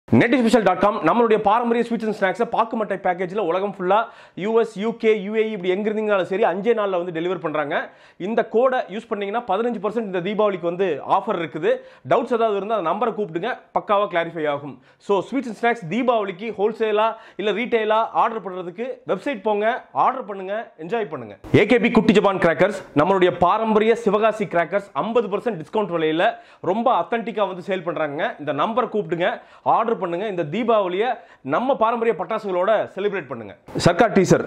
net special dot com நம்மளுடைய பாரம்பரிய sweets and ஸ்நாக்ஸை பாக்கு மட்டை பேக்கேஜில் உலகம் ஃபுல்லாக யூஎஸ் யூகே யூஏஇ இப்படி எங்க இருந்தீங்கனாலும் சரி அஞ்சே நாளில் வந்து டெலிவர் பண்ணுறாங்க இந்த கோடை யூஸ் பண்ணீங்கன்னா பதினஞ்சு பர்சன்ட் இந்த தீபாவளிக்கு வந்து ஆஃபர் இருக்குது டவுட்ஸ் ஏதாவது இருந்தால் அந்த நம்பரை கூப்பிடுங்க பக்காவாக கிளாரிஃபை ஆகும் ஸோ ஸ்வீட்ஸ் அண்ட் ஸ்நாக்ஸ் தீபாவளிக்கு ஹோல்சேலாக இல்லை ரீட்டைலாக ஆர்டர் பண்ணுறதுக்கு வெப்சைட் போங்க ஆர்டர் பண்ணுங்க என்ஜாய் பண்ணுங்க ஏகேபி குட்டி ஜப்பான் கிராக்கர்ஸ் நம்மளுடைய பாரம்பரிய சிவகாசி கிராக்கர்ஸ் ஐம்பது பர்சன்ட் டிஸ்கவுண்ட் விலையில் ரொம்ப அத்தன்டிக்காக வந்து சேல் பண்ணுறாங்க இந்த நம்பரை கூப்பிடுங்க ஆர்டர் பண்ணுங்க இந்த தீபாவளியை நம்ம பாரம்பரிய பட்டாசுகளோட செலிப்ரேட் பண்ணுங்க சர்க்கார் டீசர்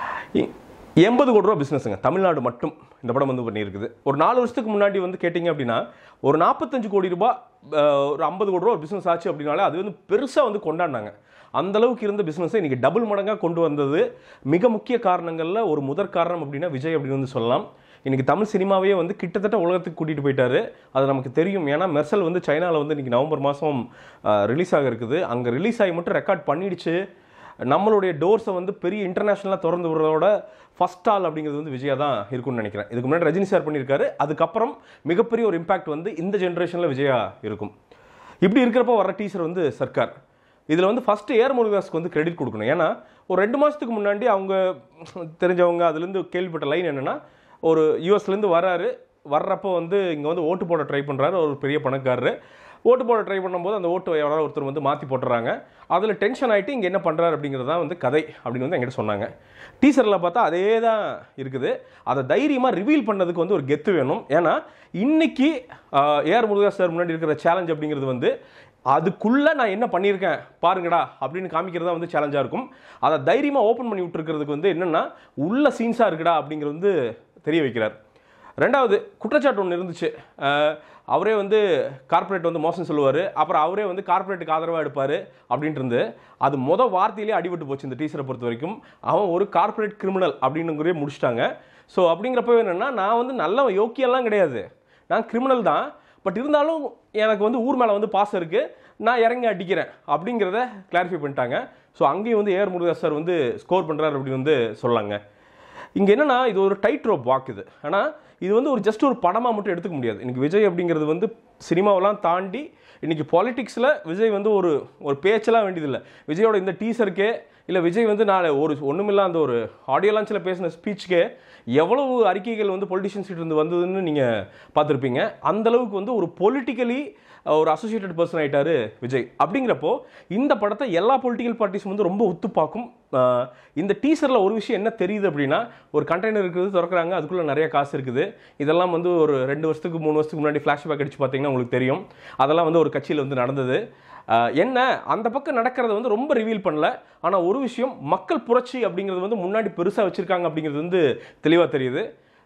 எண்பது கோடி ரூபா பிஸ்னஸுங்க தமிழ்நாடு மட்டும் இந்த படம் வந்து பண்ணியிருக்குது ஒரு நாலு வருஷத்துக்கு முன்னாடி வந்து கேட்டிங்க அப்படின்னா ஒரு நாற்பத்தஞ்சு கோடி ரூபாய் அஹ், ஒரு ஐம்பது கோடி ரூபா ஒரு பிஸ்னஸ் ஆச்சு அப்படின்னாலே அது வந்து பெருசாக வந்து கொண்டாடினாங்க அந்த அளவுக்கு இருந்த பிஸ்னஸை இன்னைக்கு டபுள் மடங்காக கொண்டு வந்தது மிக முக்கிய காரணங்களில் ஒரு முதற் காரணம் அப்படின்னா விஜய் அப்படின்னு வந்து சொல்லலாம் இன்னைக்கு தமிழ் சினிமாவே வந்து கிட்டத்தட்ட உலகத்துக்கு கூட்டிகிட்டு போயிட்டாரு அது நமக்கு தெரியும் ஏன்னா மெர்சல் வந்து சைனாவில் வந்து இன்னைக்கு நவம்பர் மாதம் ரிலீஸ் ஆக இருக்குது அங்கே ரிலீஸ் ஆகி மட்டும் ரெக்கார்ட் பண்ணிடுச்சு நம்மளுடைய டோர்ஸை வந்து பெரிய இன்டர்நேஷனலாக திறந்து விடுறதோட ஃபர்ஸ்ட் ஆள் அப்படிங்கிறது வந்து விஜயா தான் இருக்கும்னு நினைக்கிறேன் இதுக்கு முன்னாடி ரஜினி சார் பண்ணியிருக்காரு அதுக்கப்புறம் மிகப்பெரிய ஒரு இம்பாக்ட் வந்து இந்த ஜென்ரேஷனில் விஜயா இருக்கும் இப்படி இருக்கிறப்ப வர டீச்சர் வந்து சர்க்கார் இதில் வந்து ஃபஸ்ட்டு ஏர் முருகாஸ்க்கு வந்து கிரெடிட் கொடுக்கணும் ஏன்னா ஒரு ரெண்டு மாதத்துக்கு முன்னாடி அவங்க தெரிஞ்சவங்க அதுலேருந்து கேள்விப்பட்ட லைன் என்னென்னா ஒரு யூஎஸ்லேருந்து வராரு வர்றப்போ வந்து இங்கே வந்து ஓட்டு போட ட்ரை பண்ணுறாரு ஒரு பெரிய பணக்காரரு ஓட்டு போட ட்ரை பண்ணும்போது அந்த ஓட்டு யாராவது ஒருத்தர் வந்து மாற்றி போட்டுறாங்க அதில் டென்ஷன் ஆகிட்டு இங்கே என்ன பண்ணுறாரு அப்படிங்கிறது தான் வந்து கதை அப்படின்னு வந்து என்கிட்ட சொன்னாங்க டீசரில் பார்த்தா அதே தான் இருக்குது அதை தைரியமாக ரிவீல் பண்ணதுக்கு வந்து ஒரு கெத்து வேணும் ஏன்னா இன்னைக்கு ஏஆர் முருகா சார் முன்னாடி இருக்கிற சேலஞ்ச் அப்படிங்கிறது வந்து அதுக்குள்ளே நான் என்ன பண்ணியிருக்கேன் பாருங்கடா அப்படின்னு காமிக்கிறது தான் வந்து சேலஞ்சாக இருக்கும் அதை தைரியமாக ஓப்பன் பண்ணி விட்டுருக்கிறதுக்கு வந்து என்னென்னா உள்ள சீன்ஸாக இருக்குடா அப்படிங்கிறது வந்து தெரிய வைக்கிறார் ரெண்டாவது குற்றச்சாட்டு ஒன்று இருந்துச்சு அஹ், அவரே வந்து கார்ப்பரேட் வந்து மோசம் சொல்லுவார் அப்புறம் அவரே வந்து கார்ப்பரேட்டுக்கு ஆதரவாக எடுப்பார் அப்படின்ட்டு இருந்து அது முத வார்த்தையிலே அடிபட்டு போச்சு இந்த டீச்சரை பொறுத்த வரைக்கும் அவன் ஒரு கார்ப்பரேட் கிரிமினல் அப்படின்னுங்கிறே முடிச்சிட்டாங்க ஸோ அப்படிங்கிறப்ப என்னென்னா நான் வந்து நல்ல யோக்கியெல்லாம் கிடையாது நான் கிரிமினல் தான் பட் இருந்தாலும் எனக்கு வந்து ஊர் மேலே வந்து பாசம் இருக்குது நான் இறங்கி அடிக்கிறேன் அப்படிங்கிறத கிளாரிஃபை பண்ணிட்டாங்க ஸோ அங்கேயும் வந்து ஏஆர் முருகா சார் வந்து ஸ்கோர் பண்ணுறாரு அப்படின்னு வந்து சொல்லாங்க இங்கே என்னன்னா இது ஒரு டைட் ரோப் வாக் இது ஆனால் இது வந்து ஒரு ஜஸ்ட் ஒரு படமாக மட்டும் எடுத்துக்க முடியாது இன்னைக்கு விஜய் அப்படிங்கிறது வந்து சினிமாவெல்லாம் தாண்டி இன்னைக்கு பாலிடிக்ஸில் விஜய் வந்து ஒரு ஒரு பேச்செல்லாம் வேண்டியதில்லை விஜயோட இந்த டீசருக்கே இல்லை விஜய் வந்து நாளை ஒரு ஒன்றுமில்ல அந்த ஒரு ஆடியோ லான்ச்சில் பேசின ஸ்பீச்சுக்கே எவ்வளவு அறிக்கைகள் வந்து பொலிட்டிஷியன்ஸ் இருந்து வந்ததுன்னு நீங்கள் பார்த்துருப்பீங்க அந்த அளவுக்கு வந்து ஒரு பொலிட்டிக்கலி ஒரு அசோசியேட்டட் பர்சன் ஆயிட்டாரு விஜய் அப்படிங்கிறப்போ இந்த படத்தை எல்லா பொலிட்டிக்கல் பார்ட்டிஸும் வந்து ரொம்ப ஒத்து பார்க்கும் ஆஹ் இந்த டீசரில் ஒரு விஷயம் என்ன தெரியுது அப்படின்னா ஒரு கண்டெய்னர் இருக்குது திறக்கிறாங்க அதுக்குள்ளே நிறைய காசு இருக்குது இதெல்லாம் வந்து ஒரு ரெண்டு வருஷத்துக்கு மூணு வருஷத்துக்கு முன்னாடி ஃப்ளாஷ்பேக் அடிச்சு பார்த்தீங்கன்னா உங்களுக்கு தெரியும் அதெல்லாம் வந்து ஒரு கட்சியில் வந்து நடந்தது ஆஹ் என்ன அந்த பக்கம் நடக்கிறத வந்து ரொம்ப ரிவீல் பண்ணல ஆனால் ஒரு விஷயம் மக்கள் புரட்சி அப்படிங்கிறது வந்து முன்னாடி பெருசாக வச்சுருக்காங்க அப்படிங்கிறது வந்து தெளிவாக தெரியுது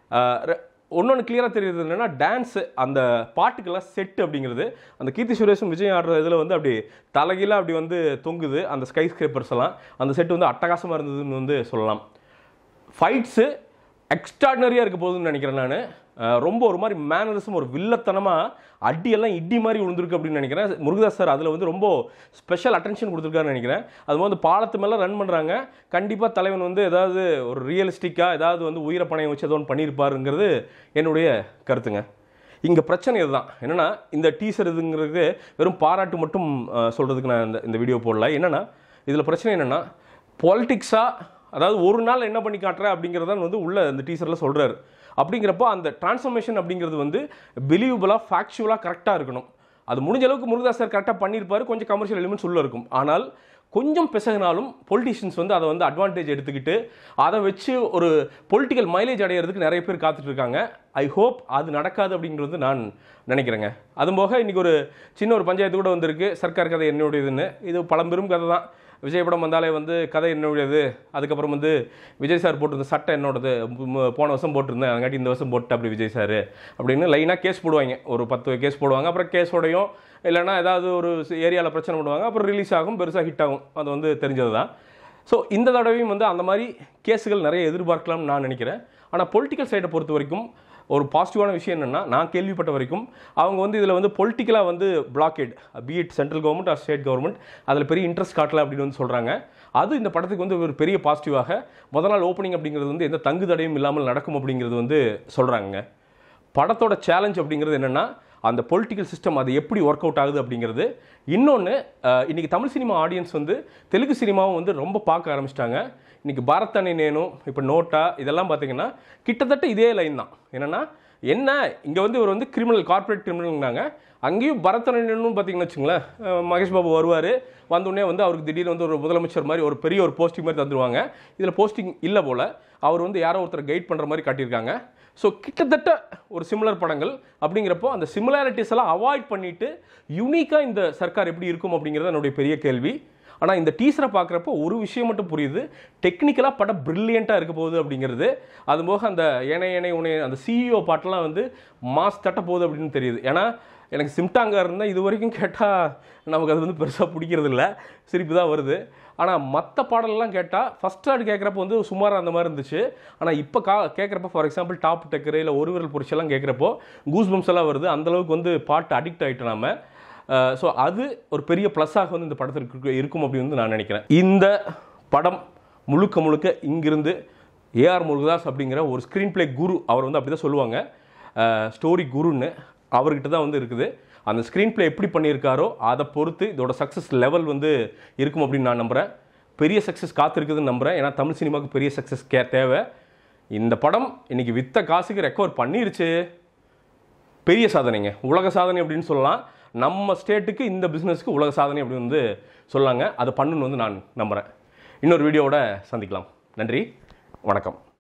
ஒன்னொன்று கிளியராக தெரியுது என்னன்னா டான்ஸ் அந்த பாட்டுக்கெல்லாம் செட் அப்படிங்கிறது அந்த கீர்த்தி சுரேஷும் விஜய் ஆடுற இதில் வந்து அப்படி தலைகீழாக அப்படி வந்து தொங்குது அந்த ஸ்கை ஸ்கிரேப்பர்ஸ் எல்லாம் அந்த செட் வந்து அட்டகாசமாக இருந்ததுன்னு வந்து சொல்லலாம் ஃபைட்ஸு எக்ஸ்ட்ராடினரியாக இருக்க போகுதுன்னு நினைக்கிறேன் நான் ரொம்ப ஒரு மாதிரி மேனரிசம் ஒரு வில்லத்தனமாக அடியெல்லாம் இடி மாதிரி விழுந்திருக்கு அப்படின்னு நினைக்கிறேன் முருகதாஸ் சார் அதில் வந்து ரொம்ப ஸ்பெஷல் அட்டென்ஷன் கொடுத்துருக்காருன்னு நினைக்கிறேன் அது வந்து பாலத்து மேலே ரன் பண்ணுறாங்க கண்டிப்பாக தலைவன் வந்து ஏதாவது ஒரு ரியலிஸ்டிக்காக ஏதாவது வந்து உயிரை பணையம் வச்சு ஏதோ ஒன்று பண்ணியிருப்பாருங்கிறது என்னுடைய கருத்துங்க இங்கே பிரச்சனை இதுதான் என்னன்னா இந்த டீசர் இதுங்கிறது வெறும் பாராட்டு மட்டும் அஹ், சொல்றதுக்கு நான் இந்த இந்த வீடியோ போடல என்னன்னா இதில் பிரச்சனை என்னன்னா பாலிட்டிக்ஸாக அதாவது ஒரு நாள் என்ன பண்ணி காட்டுறேன் அப்படிங்கிறத வந்து உள்ள இந்த டீசரில் சொல்றாரு அப்படிங்கிறப்போ அந்த டிரான்ஸ்ஃபர்மேஷன் அப்படிங்கிறது வந்து பிலீவபுளாக ஃபேக்சுவலாக கரெக்டாக இருக்கணும் அது முடிஞ்ச அளவுக்கு முருகதாஸ் சார் கரெக்டாக பண்ணியிருப்பாரு கொஞ்சம் கமர்ஷியல் எலிமெண்ட்ஸ் உள்ள இருக்கும் ஆனால் கொஞ்சம் பிசகினாலும் பொலிட்டிஷியன்ஸ் வந்து அதை வந்து அட்வான்டேஜ் எடுத்துக்கிட்டு அதை வச்சு ஒரு பொலிட்டிக்கல் மைலேஜ் அடையிறதுக்கு நிறைய பேர் காத்துட்டு இருக்காங்க ஐ ஹோப் அது நடக்காது அப்படிங்கிறது வந்து நான் நினைக்கிறேங்க அதுவும் போக இன்னைக்கு ஒரு சின்ன ஒரு பஞ்சாயத்து கூட வந்திருக்கு சர்க்கார் கதை என்னுடையதுன்னு இது பழம்பெரும் கதை தான் விஜய் படம் வந்தாலே வந்து கதை என்னுடையது அதுக்கப்புறம் வந்து விஜய் சார் போட்டிருந்த சட்டை என்னோடது ம- போன வருஷம் போட்டிருந்தேன் அதுங்காட்டி இந்த வருஷம் போட்டு அப்படி விஜய் சார் அப்படின்னு லைனாக கேஸ் போடுவாங்க ஒரு பத்து கேஸ் போடுவாங்க அப்புறம் கேஸோடையும் இல்லைன்னா ஏதாவது ஒரு ஏரியாவில் பிரச்சனை பண்ணுவாங்க அப்புறம் ரிலீஸ் ஆகும் பெருசாக ஹிட் ஆகும் அது வந்து தெரிஞ்சது தான் ஸோ இந்த தடவையும் வந்து அந்த மாதிரி கேஸுகள் நிறைய எதிர்பார்க்கலாம்னு நான் நினைக்கிறேன் ஆனால் பொலிட்டிக்கல் சைடை பொறுத்த வரைக்கும் ஒரு பாசிட்டிவான விஷயம் என்னென்னா நான் கேள்விப்பட்ட வரைக்கும் அவங்க வந்து இதில் வந்து பொலிட்டிக்கலாக வந்து பிளாக்கெட் B Ed central government or state government அதில் பெரிய இன்ட்ரெஸ்ட் காட்டல அப்படின்னு வந்து சொல்கிறாங்க அது இந்த படத்துக்கு வந்து ஒரு பெரிய பாசிட்டிவாக முத நாள் ஓப்பனிங் அப்படிங்கிறது வந்து எந்த தங்கு தடையும் இல்லாமல் நடக்கும் அப்படிங்கிறது வந்து சொல்கிறாங்க படத்தோட சேலஞ்ச் அப்படிங்கிறது என்னென்னா அந்த பொலிட்டிக்கல் சிஸ்டம் அது எப்படி ஒர்க் அவுட் ஆகுது அப்படிங்கிறது இன்னொன்று இன்னைக்கு தமிழ் சினிமா ஆடியன்ஸ் வந்து தெலுங்கு சினிமாவும் வந்து ரொம்ப பார்க்க ஆரம்பிச்சிட்டாங்க இன்னைக்கு பாரத் அணி நேனும் இப்போ நோட்டா இதெல்லாம் பார்த்தீங்கன்னா கிட்டத்தட்ட இதே லைன் தான் என்னன்னா என்ன இங்கே வந்து இவர் வந்து கிரிமினல் கார்ப்பரேட் கிரிமினல்னாங்க அங்கேயும் பரதநாட்டியம்னு பார்த்தீங்கன்னு வச்சுங்களேன் அஹ் மகேஷ் பாபு வருவார் வந்தோடனே வந்து அவருக்கு திடீர்னு வந்து ஒரு முதலமைச்சர் மாதிரி ஒரு பெரிய ஒரு போஸ்டிங் மாதிரி தந்துடுவாங்க இதில் போஸ்டிங் இல்லை போல் அவர் வந்து யாரோ ஒருத்தர் கைட் பண்ணுற மாதிரி காட்டியிருக்காங்க ஸோ கிட்டத்தட்ட ஒரு சிமிலர் படங்கள் அப்படிங்கிறப்போ அந்த சிமிலாரிட்டிஸ் எல்லாம் அவாய்ட் பண்ணிட்டு யூனிக்காக இந்த சர்க்கார் எப்படி இருக்கும் அப்படிங்கிறது என்னுடைய பெரிய கேள்வி ஆனால் இந்த டீசரை பார்க்குறப்போ ஒரு விஷயம் மட்டும் புரியுது டெக்னிக்கலாக படம் ப்ரில்லியண்ட்டாக இருக்க போகுது அப்படிங்கிறது அது போக அந்த ஏனை ஏனை உனை அந்த சிஇஓ பாட்டெல்லாம் வந்து மாஸ் தட்ட போகுது அப்படின்னு தெரியுது ஏன்னா எனக்கு சிம்டாங்க இருந்தால் இது வரைக்கும் கேட்டால் நமக்கு அது வந்து பெருசாக பிடிக்கிறது இல்லை சிரிப்பு தான் வருது ஆனால் மற்ற பாடலெல்லாம் கேட்டால் ஃபஸ்ட் ஆடு கேட்குறப்ப வந்து சுமாராக அந்த மாதிரி இருந்துச்சு ஆனால் இப்போ கா கேட்குறப்ப ஃபார் எக்ஸாம்பிள் டாப் டெக்கரு இல்லை ஒரு விரல் பொரிச்செல்லாம் கேட்குறப்போ கூஸ் பம்ஸ் எல்லாம் வருது அந்தளவுக்கு வந்து பாட்டு அடிக்ட் ஆகிட்டோம் நாம ஸோ அது ஒரு பெரிய ப்ளஸ்ஸாக வந்து இந்த படத்திற்கு இருக்கும் அப்படின்னு வந்து நான் நினைக்கிறேன் இந்த படம் முழுக்க முழுக்க இங்கிருந்து ஏஆர் முருகதாஸ் அப்படிங்கிற ஒரு ஸ்க்ரீன் ப்ளே குரு அவர் வந்து அப்படி தான் சொல்லுவாங்க ஸ்டோரி குருன்னு அவர்கிட்ட தான் வந்து இருக்குது அந்த ஸ்க்ரீன் ப்ளே எப்படி பண்ணியிருக்காரோ அதை பொறுத்து இதோட சக்ஸஸ் லெவல் வந்து இருக்கும் அப்படின்னு நான் நம்புகிறேன் பெரிய சக்ஸஸ் காத்திருக்குதுன்னு நம்புகிறேன் ஏன்னா தமிழ் சினிமாவுக்கு பெரிய சக்ஸஸ் கே தேவை இந்த படம் இன்னைக்கு வித்த காசுக்கு ரெக்கவர் பண்ணிருச்சு பெரிய சாதனைங்க உலக சாதனை அப்படின்னு சொல்லலாம் நம்ம ஸ்டேட்டுக்கு இந்த பிஸ்னஸ்க்கு உலக சாதனை அப்படின்னு வந்து சொல்லாங்க அதை பண்ணுன்னு வந்து நான் நம்புகிறேன் இன்னொரு வீடியோவோட சந்திக்கலாம் நன்றி வணக்கம்